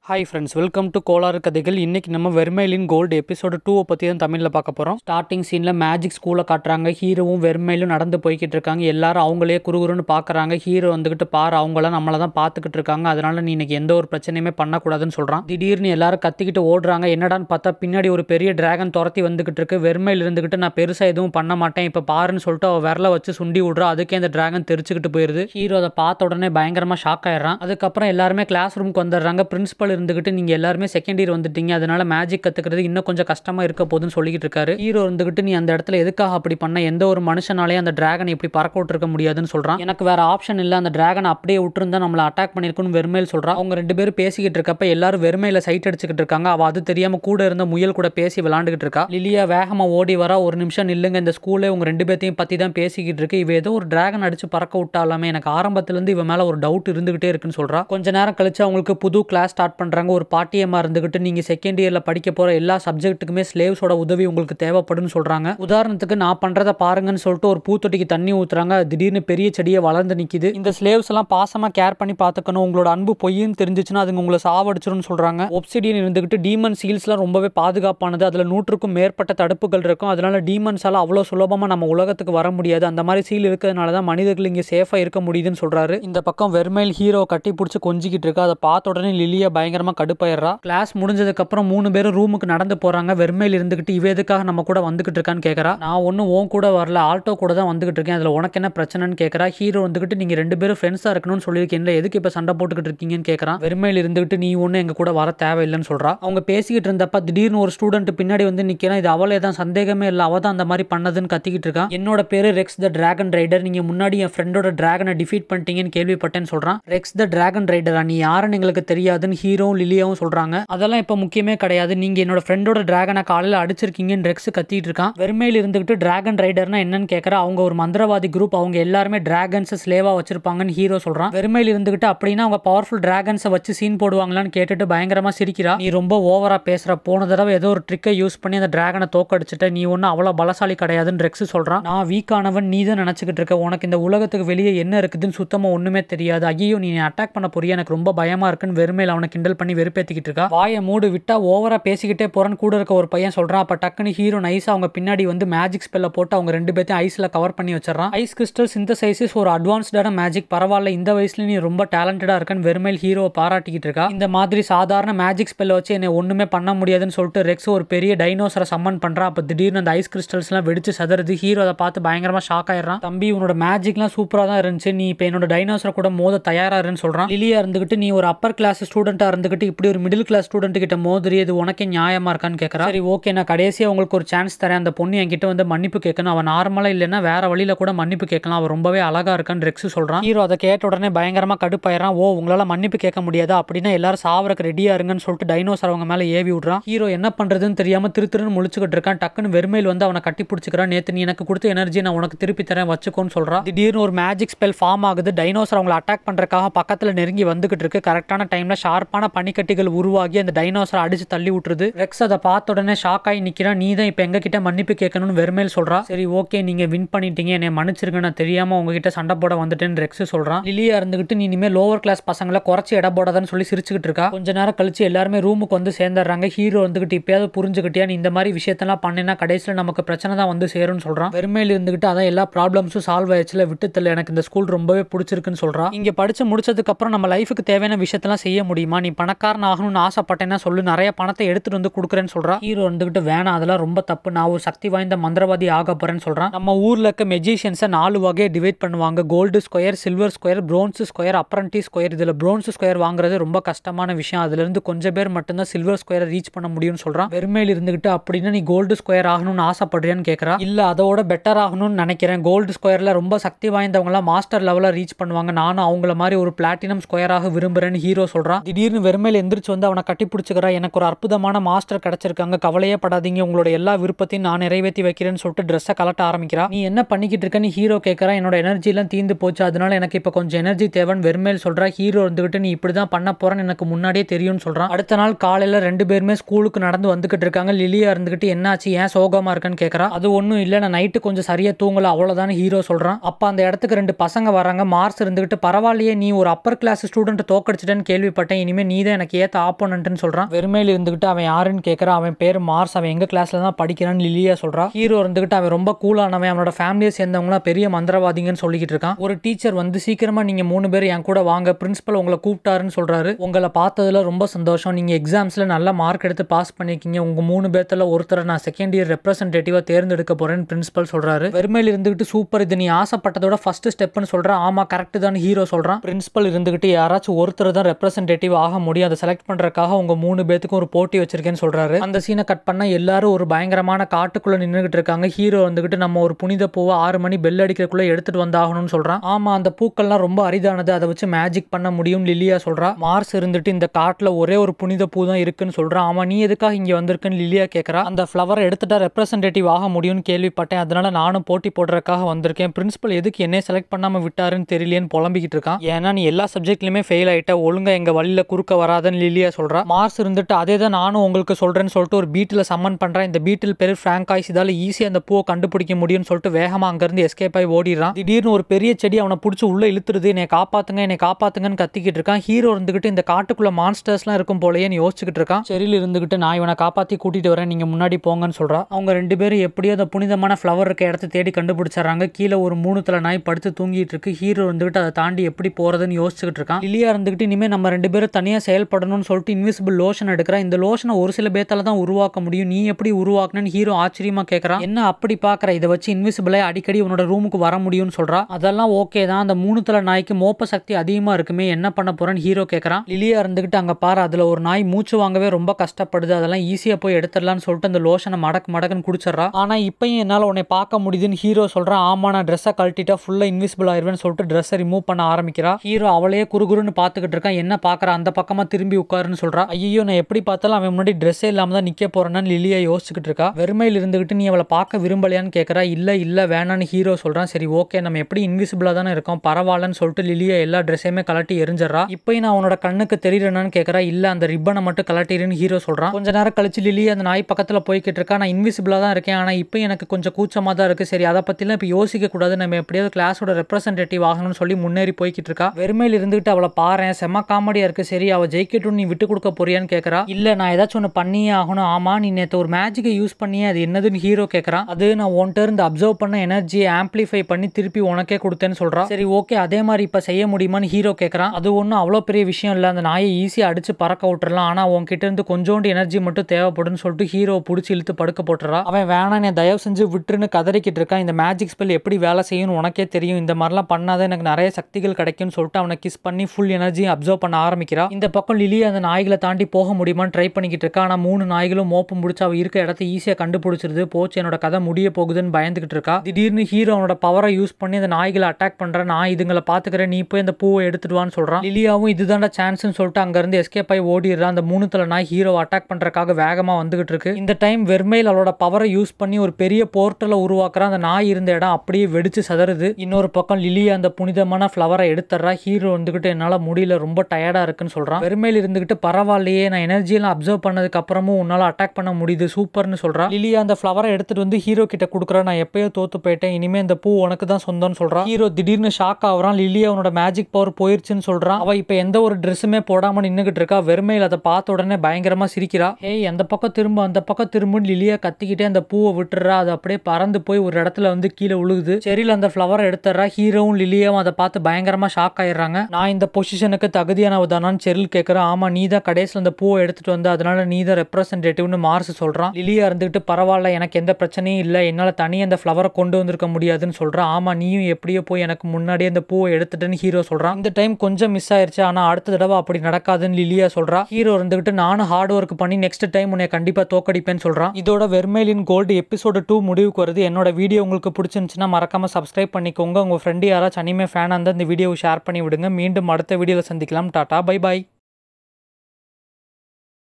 hi friends welcome to கோளாறு கதைகள் இன்னைக்கு நம்ம வெர்மைலின் கோல்டு எபிசோடு டூவை பற்றி தான் தமிழில் பார்க்க போகிறோம் ஸ்டார்டிங் சீனில் மேஜிக் ஸ்கூலை காட்டுறாங்க ஹீரோவும் வெர்மைலும் நடந்து போய்கிட்டு இருக்காங்க எல்லாரும் அவங்களே குறுகுறுன்னு பார்க்குறாங்க ஹீரோ வந்துக்கிட்டு பாரு அவங்களாம் நம்மளை தான் பார்த்துக்கிட்டு இருக்காங்க அதனால நீ இன்னைக்கு எந்த ஒரு பிரச்சனையுமே பண்ணக்கூடாதுன்னு சொல்கிறான் திடீர்னு எல்லாரும் கத்திக்கிட்டு ஓடுறாங்க என்னடான்னு பார்த்தா பின்னாடி ஒரு பெரிய டிராகன் துரத்தி வந்துகிட்டு இருக்கு வெர்மையில் இருந்துக்கிட்டு நான் பெருசாக எதுவும் பண்ண மாட்டேன் இப்போ பாருன்னு சொல்லிட்டு அவ விரல வச்சு சுண்டி விட்றா அதுக்கே அந்த டிராகன் தெரிச்சுக்கிட்டு போயிருது ஹீரோ அதை பார்த்த உடனே பயங்கரமாக ஷாக் ஆயிடுறான் அதுக்கப்புறம் எல்லாருமே கிளாஸ் ரூமுக்கு வந்துடுறாங்க பிரின்சிபல் இருந்துகிட்டு நீங்க எல்லாருமே செகண்ட் இயர் வந்துட்டீங்க அதனால மேஜிக் கத்துக்கிறது இன்னும் கொஞ்சம் கஷ்டமா இருக்க போகுதுன்னு சொல்லிக்கிட்டு இருக்காரு ஹீரோ இருந்துகிட்டு நீ அந்த இடத்துல எதுக்காக அப்படி பண்ண எந்த ஒரு மனுஷனாலே அந்த டிராகன் இப்படி பறக்க விட்டுருக்க முடியாதுன்னு சொல்றான் எனக்கு வேற ஆப்ஷன் இல்ல அந்த டிராகன் அப்படியே விட்டுருந்தா நம்மள அட்டாக் பண்ணிருக்குன்னு வெறுமையில் சொல்றான் அவங்க ரெண்டு பேரும் பேசிக்கிட்டு இருக்கப்ப எல்லாரும் வெறுமையில சைட் அடிச்சுக்கிட்டு இருக்காங்க அவ அது தெரியாம கூட இருந்த முயல் கூட பேசி விளாண்டுகிட்டு இருக்கா லிலியா வேகமா ஓடி வரா ஒரு நிமிஷம் நில்லுங்க இந்த ஸ்கூலே உங்க ரெண்டு பேர்த்தையும் பத்தி தான் பேசிக்கிட்டு இருக்கு இவ ஏதோ ஒரு டிராகன் அடிச்சு பறக்க விட்டாலாமே எனக்கு ஆரம்பத்துல இருந்து இவன் மேல ஒரு டவுட் இருந்துகிட்டே இருக்குன்னு சொல்றா கொஞ்ச நேரம் கழிச்சு அவங்களுக்கு புது கிளாஸ் ஸ்டார்ட் பண்றாங்க ஒரு பாட்டியம்மா இருந்துகிட்டு நீங்க செகண்ட் இயர்ல படிக்க போற எல்லா சப்ஜெக்ட்டுக்குமே ஸ்லேவ்ஸோட உதவி உங்களுக்கு தேவைப்படும்னு சொல்றாங்க உதாரணத்துக்கு நான் பண்றத பாருங்கன்னு சொல்லிட்டு ஒரு பூத்தொட்டிக்கு தண்ணி ஊத்துறாங்க திடீர்னு பெரிய செடியை வளர்ந்து நிக்குது இந்த ஸ்லேவ்ஸ் எல்லாம் பாசமா கேர் பண்ணி பாத்துக்கணும் உங்களோட அன்பு பொய்ன்னு தெரிஞ்சுச்சுன்னா அதுங்க உங்களை சாவடிச்சிரும்னு சொல்றாங்க ஒப்சிடியன் இருந்துகிட்டு டீமன் சீல்ஸ்லாம் ரொம்பவே பாதுகாப்பானது அதுல நூற்றுக்கும் மேற்பட்ட தடுப்புகள் இருக்கும் அதனால டீமன்ஸால அவ்வளோ சுலபமா நம்ம உலகத்துக்கு வர முடியாது அந்த மாதிரி சீல் இருக்கிறதுனால தான் மனிதர்கள் இங்க சேஃபா இருக்க முடியுதுன்னு சொல்றாரு இந்த பக்கம் வெர்மைல் ஹீரோ கட்டி பிடிச்சி கொஞ்சிக்கிட்டு இருக்கா அதை பார்த்த உடனே லிலியா பயங்கரமா கடுப்பாயிடுறா கிளாஸ் முடிஞ்சதுக்கு அப்புறம் மூணு பேரும் ரூமுக்கு நடந்து போறாங்க வெர்மையில் இருந்துகிட்டு இவ எதுக்காக நம்ம கூட வந்துகிட்டு இருக்கான்னு கேக்குறா நான் ஒன்றும் உன் கூட வரல ஆல்டோ கூட தான் வந்துகிட்டு இருக்கேன் அதுல உனக்கு என்ன பிரச்சனைன்னு கேக்குறா ஹீரோ வந்துகிட்டு நீங்க ரெண்டு பேரும் ஃப்ரெண்ட்ஸா இருக்கணும்னு சொல்லியிருக்கீங்களா எதுக்கு இப்ப சண்டை போட்டுக்கிட்டு இருக்கீங்கன்னு கேக்குறான் வெறுமையில் இருந்துகிட்டு நீ ஒன்றும் எங்க கூட வர தேவையில்லைன்னு சொல்றா அவங்க பேசிக்கிட்டு இருந்தப்ப திடீர்னு ஒரு ஸ்டூடெண்ட் பின்னாடி வந்து நிக்கிறான் இது அவளே தான் சந்தேகமே இல்லை அவ தான் அந்த மாதிரி பண்ணதுன்னு கத்திக்கிட்டு இருக்கான் என்னோட பேரு ரெக்ஸ் த டிராகன் ரைடர் நீங்க முன்னாடி என் ஃப்ரெண்டோட டிராகனை டிஃபீட் பண்ணிட்டீங்கன்னு கேள்விப்பட்டேன்னு சொல்றான் ரெக்ஸ் த டிராகன் ரைடரா நீ யாருன்னு எங்களுக்கு தெரியாதுன்னு ஹீரோவும் லிலியாவும் சொல்றாங்க அதெல்லாம் இப்போ முக்கியமே கிடையாது நீங்க என்னோட ஃப்ரெண்டோட டிராகனை காலையில் அடிச்சிருக்கீங்கன்னு ரெக்ஸ் கத்திட்டு இருக்கான் வெறுமையில் இருந்துகிட்டு டிராகன் ரைடர்னா என்னன்னு கேட்கறா அவங்க ஒரு மந்திரவாதி குரூப் அவங்க எல்லாருமே டிராகன்ஸ் ஸ்லேவா வச்சிருப்பாங்கன்னு ஹீரோ சொல்றான் வெறுமையில் இருந்துகிட்டு அப்படின்னா அவங்க பவர்ஃபுல் டிராகன்ஸை வச்சு சீன் போடுவாங்களான்னு கேட்டுட்டு பயங்கரமா சிரிக்கிறா நீ ரொம்ப ஓவரா பேசுற போன தடவை ஏதோ ஒரு ட்ரிக்கை யூஸ் பண்ணி அந்த டிராகனை தோக்கடிச்சிட்ட நீ ஒன்றும் அவ்வளோ பலசாலி கிடையாதுன்னு ரெக்ஸ் சொல்றான் நான் வீக்கானவன் நீ தான் நினச்சிக்கிட்டு இருக்க உனக்கு இந்த உலகத்துக்கு வெளியே என்ன இருக்குதுன்னு சுத்தமா ஒண்ணுமே தெரியாது ஐயோ நீ அட்டாக் பண்ண போறியா எனக்கு ரொம்ப பயமா இருக்குன்னு வெறுமையில் அவனை கிண்டல் பண்ணி வெறுப்பேத்திக்கிட்டு இருக்கா வாயை மூடு விட்டா ஓவரா பேசிக்கிட்டே போறேன்னு கூட இருக்க ஒரு பையன் சொல்றான் அப்ப டக்குனு ஹீரோ நைஸா அவங்க பின்னாடி வந்து மேஜிக் ஸ்பெல்ல போட்டு அவங்க ரெண்டு பேர்த்தையும் ஐஸ்ல கவர் பண்ணி வச்சிடறான் ஐஸ் கிறிஸ்டல் சிந்தசைசிஸ் ஒரு அட்வான்ஸ்டான மேஜிக் பரவாயில்ல இந்த வயசுல நீ ரொம்ப டேலண்டடா இருக்கன்னு வெறுமையில் ஹீரோவை பாராட்டிக்கிட்டு இருக்கா இந்த மாதிரி சாதாரண மேஜிக் ஸ்பெல்ல வச்சு என்னை ஒண்ணுமே பண்ண முடியாதுன்னு சொல்லிட்டு ரெக்ஸ் ஒரு பெரிய டைனோசரை சம்மன் பண்றான் அப்ப திடீர்னு அந்த ஐஸ் கிறிஸ்டல்ஸ் எல்லாம் வெடிச்சு சதறது ஹீரோ அதை பார்த்து பயங்கரமா ஷாக் ஆயிடுறான் தம்பி உன்னோட மேஜிக்லாம் சூப்பரா தான் இருந்துச்சு நீ இப்போ என்னோட டைனோசரை கூட மோத தயாரா இருன்னு சொல்றான் லிலியா இருந்துகிட்டு நீ ஒரு அப்பர் கிளாஸ் ஸ்டூடெண்டா இருந்துகிட்டு இப்படி ஒரு மிடில் கிளாஸ் ஸ்டூடெண்ட் கிட்ட மோதிரி இது உனக்கே நியாயமா இருக்கான்னு கேட்கறா சரி ஓகே நான் கடைசியா உங்களுக்கு ஒரு சான்ஸ் தரேன் அந்த பொண்ணு என்கிட்ட வந்து மன்னிப்பு கேட்கணும் அவன் நார்மலா இல்லைன்னா வேற வழியில கூட மன்னிப்பு கேட்கலாம் அவன் ரொம்பவே அழகா இருக்கான்னு ரெக்ஸ் சொல்றான் ஹீரோ அதை கேட்ட உடனே பயங்கரமா கடுப்பாயிரான் ஓ உங்களால மன்னிப்பு கேட்க முடியாதா அப்படின்னா எல்லாரும் சாவறக்கு ரெடியா இருங்கன்னு சொல்லிட்டு டைனோசர் அவங்க மேல ஏவி விடுறான் ஹீரோ என்ன பண்றதுன்னு தெரியாம திரு திருன்னு முழிச்சுக்கிட்டு இருக்கான் டக்குன்னு வெறுமையில் வந்து அவனை கட்டி பிடிச்சிக்கிறான் நேத்து நீ எனக்கு கொடுத்த எனர்ஜி நான் உனக்கு திருப்பி தரேன் வச்சுக்கோன்னு சொல்றான் திடீர்னு ஒரு மேஜிக் ஸ்பெல் ஃபார்ம் ஆகுது டைனோசர் அவங்களை அட்டாக் பண்றதுக்காக பக்கத்துல நெருங்கி வந்துகிட்டு இருக்கு கரெக்டான டைம்ல ஷார்ப்பான பனிக்கட்டிகள் உருவாகி அந்த டைனோசரை அடிச்சு தள்ளி விட்டுருது ரெக்ஸ் அதை பார்த்த உடனே ஷாக் ஆகி நிக்கிறான் நீ தான் இப்போ எங்க கிட்ட மன்னிப்பு கேட்கணும்னு வெறுமையில் சொல்றா சரி ஓகே நீங்க வின் பண்ணிட்டீங்க என்னை மன்னிச்சிருங்க நான் தெரியாம உங்ககிட்ட சண்டை போட வந்துட்டேன்னு ரெக்ஸ் சொல்றான் லிலியா இருந்துகிட்டு நீ இனிமே லோவர் கிளாஸ் பசங்களை குறைச்சி இட போடாதான்னு சொல்லி சிரிச்சுக்கிட்டு இருக்கா கொஞ்ச நேரம் கழிச்சு எல்லாருமே ரூமுக்கு வந்து சேர்ந்துடுறாங்க ஹீரோ வந்துகிட்டு இப்பயாவது புரிஞ்சுக்கிட்டியா நீ இந்த மாதிரி விஷயத்தெல்லாம் பண்ணினா கடைசியில் நமக்கு பிரச்சனை தான் வந்து சேரும்னு சொல்றான் வெறுமையில் இருந்துகிட்டு அதான் எல்லா ப்ராப்ளம்ஸும் சால்வ் ஆயிடுச்சுல விட்டு தெரியல எனக்கு இந்த ஸ்கூல் ரொம்பவே பிடிச்சிருக்குன்னு சொல்றான் இங்க படிச்சு முடிச்சதுக்கு அப்புறம் நம்ம லைஃபுக்கு தேவையான விஷயத்தெல்லாம் செய்ய முடியுமா நீ பணக்காரன் ஆகணும்னு ஆசைப்பட்டேன்னா சொல்லு நிறைய பணத்தை எடுத்துட்டு வந்து கொடுக்குறேன்னு சொல்றான் ஹீரோ வந்துகிட்டு வேணாம் அதெல்லாம் ரொம்ப தப்பு நான் ஒரு சக்தி வாய்ந்த மந்திரவாதி ஆக போறேன்னு சொல்றான் நம்ம ஊர்ல இருக்க மெஜிஷியன்ஸை நாலு வகையை டிவைட் பண்ணுவாங்க gold square silver square bronze square apprentice square இதுல பிரோன்ஸ் ஸ்கொயர் வாங்குறது ரொம்ப கஷ்டமான விஷயம் அதுல இருந்து கொஞ்சம் பேர் மட்டும்தான் சில்வர் ஸ்கொயரை ரீச் பண்ண முடியும்னு சொல்றான் வெறுமையில் இருந்துகிட்டு அப்படின்னா நீ கோல்டு ஸ்கொயர் ஆகணும்னு ஆசைப்படுறியான்னு கேட்கறா இல்ல அதோட பெட்டர் ஆகணும்னு நினைக்கிறேன் கோல்டு ஸ்கொயர்ல ரொம்ப சக்தி வாய்ந்தவங்களாம் மாஸ்டர் லெவலில் ரீச் பண்ணுவாங்க நானும் அவங்கள மாதிரி ஒரு பிளாட்டினம் ஸ்கொயராக விரும்புறேன்னு ஹீரோ சொல்றான் திடீர்னு வெறுமையில் எந்திரிச்சு வந்து அவனை கட்டி பிடிச்சிக்கிறா எனக்கு ஒரு அற்புதமான மாஸ்டர் கிடைச்சிருக்காங்க கவலையே படாதீங்க உங்களோட எல்லா விருப்பத்தையும் நான் நிறைவேற்றி வைக்கிறேன்னு சொல்லிட்டு ட்ரெஸ்ஸை கலட்ட ஆரம்பிக்கிறா நீ என்ன பண்ணிக்கிட்டு இருக்கன்னு ஹீரோ கேட்கறா என்னோட எனர்ஜி எல்லாம் தீந்து போச்சு அதனால எனக்கு இப்போ கொஞ்சம் எனர்ஜி தேவைன்னு வெறுமையில் சொல்றா ஹீரோ இருந்துகிட்டு நீ இப்படி தான் பண்ண போறேன்னு எனக்கு முன்னாடியே தெரியும்னு சொல்றான் அடுத்த நாள் காலையில ரெண்டு பேருமே ஸ்கூலுக்கு நடந்து வந்துகிட்டு இருக்காங்க லிலியா இருந்துகிட்டு என்னாச்சு ஏன் சோகமா இருக்கன்னு கேட்கறா அது ஒன்றும் இல்லை நான் நைட்டு கொஞ்சம் சரியா தூங்கல அவ்வளோதான் ஹீரோ சொல்றான் அப்ப அந்த இடத்துக்கு ரெண்டு பசங்க வராங்க மார்ஸ் இருந்துகிட்டு பரவாயில்லையே நீ ஒரு அப்பர் கிளாஸ் ஸ்டூடெண்ட் தோக்கடிச்சிட்டேன்னு கேள்விப்பட்டேன் இனிமே நீ நீ தான் எனக்கு ஏற்ற ஆப்போனன்ட்னு சொல்கிறான் வெறுமையில் இருந்துக்கிட்டு அவன் யாருன்னு கேட்குறான் அவன் பேர் மார்ஸ் அவன் எங்கள் கிளாஸில் தான் படிக்கிறான்னு லிலியா சொல்கிறான் ஹீரோ இருந்துக்கிட்டு அவன் ரொம்ப கூலானவன் அவனோட ஃபேமிலியை சேர்ந்தவங்களாம் பெரிய மந்திரவாதிங்கன்னு சொல்லிக்கிட்டு இருக்கான் ஒரு டீச்சர் வந்து சீக்கிரமாக நீங்கள் மூணு பேர் என் கூட வாங்க பிரின்சிபல் உங்களை கூப்பிட்டாருன்னு சொல்கிறாரு உங்களை பார்த்ததுல ரொம்ப சந்தோஷம் நீங்கள் எக்ஸாம்ஸில் நல்ல மார்க் எடுத்து பாஸ் பண்ணியிருக்கீங்க உங்கள் மூணு பேர்த்தில் ஒருத்தரை நான் செகண்ட் இயர் ரெப்ரசன்டேட்டிவாக தேர்ந்தெடுக்க போகிறேன்னு பிரின்சிபல் சொல்கிறாரு வெறுமையில் இருந்துக்கிட்டு சூப்பர் இது நீ ஆசைப்பட்டதோட ஃபர்ஸ்ட் ஸ்டெப்னு சொல்கிறான் ஆமாம் கரெக்ட் தான் ஹீரோ சொல்கிறான் பிரின்சிபல் இருந்துக்கிட்டு யாராச்சும் ஒருத்தர் தான் ரெப்ரசன்டேட்டிவ் ஆக முடியும் அதை செலக்ட் பண்ணுறதுக்காக உங்கள் மூணு பேத்துக்கும் ஒரு போட்டி வச்சிருக்கேன்னு சொல்கிறாரு அந்த சீனை கட் பண்ணால் எல்லாரும் ஒரு பயங்கரமான காட்டுக்குள்ளே நின்றுகிட்டு இருக்காங்க ஹீரோ வந்துக்கிட்டு நம்ம ஒரு புனித பூவை ஆறு மணி பெல் அடிக்கிறதுக்குள்ளே எடுத்துகிட்டு வந்தாகணும்னு சொல்கிறான் ஆமாம் அந்த பூக்கள்லாம் ரொம்ப அரிதானது அதை வச்சு மேஜிக் பண்ண முடியும் லிலியா சொல்கிறா மார்ஸ் இருந்துட்டு இந்த காட்டில் ஒரே ஒரு புனித பூ தான் இருக்குன்னு சொல்கிறான் ஆமாம் நீ எதுக்காக இங்கே வந்திருக்குன்னு லிலியா கேட்குறா அந்த ஃப்ளவரை எடுத்துட்டா ரெப்ரசன்டேட்டிவ் ஆக முடியும்னு கேள்விப்பட்டேன் அதனால நானும் போட்டி போடுறதுக்காக வந்திருக்கேன் பிரின்சிபல் எதுக்கு என்னைய செலக்ட் பண்ணாமல் விட்டாருன்னு தெரியலேன்னு புலம்பிக்கிட்டு இருக்கான் ஏன்னா நீ எல்லா சப்ஜெக்ட்லையுமே ஃபெயில் ஆயிட்ட ஒழுங்கா எங்க வழியில குறுக்க வராதன்னு லிலியா சொல்றா மார்ஸ் இருந்துட்டு அதே தான் நானும் உங்களுக்கு சொல்றேன்னு சொல்லிட்டு ஒரு பீட்டில் சம்மன் பண்றேன் இந்த பீட்டில் பேர் ஃப்ராங்காய்ஸ் இதால ஈஸியாக அந்த பூவை கண்டுபிடிக்க முடியும்னு சொல்லிட்டு வேகமா அங்கிருந்து எஸ்கேப் ஆகி ஓடிடுறான் திடீர்னு ஒரு பெரிய செடி அவனை பிடிச்சி உள்ள இழுத்துருது என்னை காப்பாத்துங்க என்னை காப்பாத்துங்கன்னு கத்திக்கிட்டு இருக்கான் ஹீரோ இருந்துகிட்டு இந்த காட்டுக்குள்ள மான்ஸ்டர்ஸ்லாம் இருக்கும் போலயேன்னு யோசிச்சுக்கிட்டு இருக்கான் செடியில் இருந்துகிட்டு நான் இவனை காப்பாத்தி கூட்டிட்டு வரேன் நீங்க முன்னாடி போங்கன்னு சொல்றா அவங்க ரெண்டு பேரும் எப்படியோ அந்த புனிதமான ஃப்ளவர் இருக்க இடத்த தேடி கண்டுபிடிச்சாராங்க கீழே ஒரு மூணு தலை நாய் படுத்து தூங்கிட்டு இருக்கு ஹீரோ இருந்துகிட்டு அதை தாண்டி எப்படி போறதுன்னு யோசிச்சுக்கிட்டு இருக்கான் லிலியா இருந்துகிட்டு இனிமே நம்ம ரெண்டு பேரும் தனியா செயல்படணும்னு சொல்லிட்டு இன்விசிபிள் லோஷன் எடுக்கிறா இந்த லோஷனை ஒரு சில பேத்தால தான் உருவாக்க முடியும் நீ எப்படி உருவாக்குனன்னு ஹீரோ ஆச்சரியமா கேட்கறான் என்ன அப்படி பாக்குற இதை வச்சு இன்விசிபிளை அடிக்கடி உன்னோட ரூமுக்கு வர முடியும்னு சொல்றா அதெல்லாம் ஓகே தான் அந்த மூணு தலை நாய்க்கு மோப்ப சக்தி அதிகமா இருக்குமே என்ன பண்ண போறேன்னு ஹீரோ கேட்கறான் லிலியா இருந்துகிட்டு அங்க பாரு அதுல ஒரு நாய் மூச்சு வாங்கவே ரொம்ப கஷ்டப்படுது அதெல்லாம் ஈஸியா போய் எடுத்துடலாம்னு சொல்லிட்டு அந்த லோஷனை மடக்கு மடக்குன்னு குடிச்சிடுறா ஆனா இப்பயும் என்னால உன்னை பார்க்க முடியுதுன்னு ஹீரோ சொல்றான் ஆமா நான் ட்ரெஸ்ஸை கழட்டிட்டா ஃபுல்லா இன்விசிபிள் ஆயிருவேன்னு சொல்லிட்டு ட்ரெஸ்ஸை ரிமூவ் பண்ண ஆரம்பிக்கிறா ஹீரோ அவளையே குறுகுறுன்னு பார்த்துக்கிட்டு இருக்கான் என்ன பார்க்கறா அந்த பக்கமா திரும்பி உட்காருன்னு சொல்றா ஐயோ நான் எப்படி பார்த்தாலும் அவன் முன்னாடி ட்ரெஸ்ஸே இல்லாம தான் நிக்க போறேன்னு லிலியா யோசிச்சுக்கிட்டு இருக்கா வெறுமையில் இருந்துகிட்டு நீ அவளை பார்க்க விரும்பலையான்னு கேட்கறா இல்ல இல்ல வேணான்னு ஹீரோ சொல்றான் சரி ஓகே நம்ம எப்படி இன்விசிபிளா தானே இருக்கோம் பரவாயில்லன்னு சொல்லிட்டு லிலியா எல்லா ட்ரெஸ்ஸையுமே கலட்டி எரிஞ்சிடறா இப்பயும் நான் உன்னோட கண்ணுக்கு தெரியறேன்னு கேட்கறா இல்ல அந்த ரிப்பனை மட்டும் கலட்டிருன்னு ஹீரோ சொல்றான் கொஞ்ச நேரம் கழிச்சு லிலியா அந்த நாய் பக்கத்துல போய்கிட்டு இருக்கா நான் இன்விசிபிளா தான் இருக்கேன் ஆனா இப்போ எனக்கு கொஞ்சம் கூச்சமா தான் இருக்கு சரி அதை பத்திலாம் இப்போ யோசிக்க கூடாது நம்ம எப்படியாவது கிளாஸோட ரெப்ரசன்டேட்டிவ் ஆகணும்னு சொல்லி முன்னேறி போய்கிட்டு இருக்கா வெறுமையில் இருந்துகிட்டு அவளை பாறேன் செம்ம காமெடியா இருக்கு சரி அவ ஜெயிக்கட்டும் நீ விட்டு கொடுக்க போறியான்னு கேட்கறா இல்ல நான் ஏதாச்சும் ஒன்று பண்ணியே ஆகணும் ஆமா நீ நேற்று ஒரு மேஜிக்கை யூஸ் பண்ணியே அது என்னதுன்னு ஹீரோ கேட்கறான் அது நான் ஒன்ட்ட இருந்து அப்சர்வ் பண்ண எனர்ஜியை ஆம்ப்ளிஃபை பண்ணி திருப்பி உனக்கே கொடுத்தேன்னு சொல்றா சரி ஓகே அதே மாதிரி இப்போ செய்ய முடியுமான்னு ஹீரோ கேட்கறான் அது ஒன்றும் அவ்வளோ பெரிய விஷயம் இல்லை அந்த நாயை ஈஸியாக அடிச்சு பறக்க விட்டுறலாம் ஆனால் உன்கிட்ட இருந்து கொஞ்சோண்டு எனர்ஜி மட்டும் தேவைப்படும்னு சொல்லிட்டு ஹீரோ பிடிச்சி இழுத்து படுக்க போட்டுறா அவன் வேணாம் நீ தயவு செஞ்சு விட்டுருன்னு கதறிக்கிட்டு இருக்கான் இந்த மேஜிக் ஸ்பெல் எப்படி வேலை செய்யும்னு உனக்கே தெரியும் இந்த மாதிரிலாம் பண்ணாத எனக்கு நிறைய சக்திகள் கிடைக்கும்னு சொல்லிட்டு அவனை கிஸ் பண்ணி ஃபுல் எனர்ஜியும் அப்சர்வ் பண்ண ஆரம்பிக்கிறா இந்த பக்கம் லிலி அந்த நாய்களை தாண்டி போக முடியுமான்னு ட்ரை பண்ணிக்கிட்டு இருக்கா ஆனால் மூணு நாய்களும் மோப்பம் முடிச்சு அவ இருக்க இடத்த ஈஸியாக கண்டுபிடிச்சிருது போச்சு என்னோட கதை முடிய போகுதுன்னு பயந்துகிட்டு இருக்கா திடீர்னு ஹீரோ அவனோட பவரை யூஸ் பண்ணி அந்த நாய்களை அட்டாக் பண்றேன் நான் இதுங்களை பாத்துக்கிறேன் நீ போய் அந்த பூவை எடுத்துட்டு வான்னு சொல்றான் லிலியாவும் இதுதான்டா சான்ஸ்னு சொல்லிட்டு அங்கிருந்து எஸ்கேப் ஆகி ஓடிடுறான் அந்த மூணு தலை நாய் ஹீரோ அட்டாக் பண்றதுக்காக வேகமா வந்துகிட்டு இருக்கு இந்த டைம் வெர்மெயில் அவளோட பவரை யூஸ் பண்ணி ஒரு பெரிய போர்ட்டலை உருவாக்குறான் அந்த நாய் இருந்த இடம் அப்படியே வெடிச்சு சதறுது இன்னொரு பக்கம் லிலியா அந்த புனிதமான ஃப்ளவரை எடுத்துறா ஹீரோ வந்துகிட்டு என்னால முடியல ரொம்ப டயர்டா இருக்குன்னு சொல்றான் வெறுமையில் இருந்துகிட்டு பரவாயில்லையே நான் எனர்ஜியெல்லாம் அப்சர்வ் பண்ணதுக்கு அப்புறமும் உன்னால அட்டாக் பண்ண முடியுது சூப்பர்னு சொல்றான் லிலியா அந்த ஃப்ளவரை எடுத்துட்டு வந்து ஹீரோ கிட்ட கொடுக்குறா நான் எப்பயோ தோத்து போயிட்டேன் இனிமே இந்த பூ உனக்கு தான் சொந்தம்னு சொல்றான் ஹீரோ திடீர்னு ஷாக் ஆகுறான் லிலியா அவனோட மேஜிக் பவர் போயிருச்சுன்னு சொல்றான் அவ இப்ப எந்த ஒரு ட்ரெஸ்ஸுமே போடாம நின்னுகிட்டு இருக்கா வெறுமையில் அதை பார்த்த உடனே பயங்கரமா சிரிக்கிறா ஏய் அந்த பக்கம் திரும்ப அந்த பக்கம் திரும்புன்னு லிலியா கத்திக்கிட்டே அந்த பூவை விட்டுறா அது அப்படியே பறந்து போய் ஒரு இடத்துல வந்து கீழே விழுகுது செரியில் அந்த ஃப்ளவரை எடுத்துறா ஹீரோவும் லிலியாவும் அதை பார்த்து பயங்கரமா ஷாக் ஆயிடுறாங்க நான் இந்த பொசிஷனுக்கு தகுதியானவ தானான்னு செரில் கேட்கறேன் ஆமா நீ தான் கடைசியில் அந்த பூவை எடுத்துட்டு வந்து அதனால நீ தான் ரெப்ரசன்டேட்டிவ்னு மார்ஸ் சொல்றான் லிலியா இருந்துகிட்டு பரவாயில்ல எனக்கு எந்த பிரச்சனையும் இல்லை என்னால தனியாக அந்த ஃப்ளவரை கொண்டு வந்திருக்க முடியாதுன்னு சொல்றான் ஆமா நீயும் எப்படியோ போய் எனக்கு முன்னாடியே அந்த பூவை எடுத்துட்டேன்னு ஹீரோ சொல்றான் இந்த டைம் கொஞ்சம் மிஸ் ஆயிருச்சு ஆனா அடுத்த தடவை அப்படி நடக்காதுன்னு லிலியா சொல்றா ஹீரோ இருந்துகிட்டு நானும் ஹார்ட் ஒர்க் பண்ணி நெக்ஸ்ட் டைம் உன்னை கண்டிப்பா தோக்கடிப்பேன்னு சொல்றான் இதோட வெர்மேலின் கோல்டு எபிசோடு டூ முடிவுக்கு வருது என்னோட வீடியோ உங்களுக்கு பிடிச்சிருந்துச்சுன்னா மறக்காம சப்ஸ்கிரைப் பண்ணிக்கோங்க உங்க ஃப்ரெண்டு யாராச்சும் அனிமே ஃபேனாக இருந்தால் இந்த வீடியோவை ஷேர் பண்ணி விடுங்க மீண்டும் அடுத்த வீடியோவில் சந்திக்கலாம் டாடா பை பாய்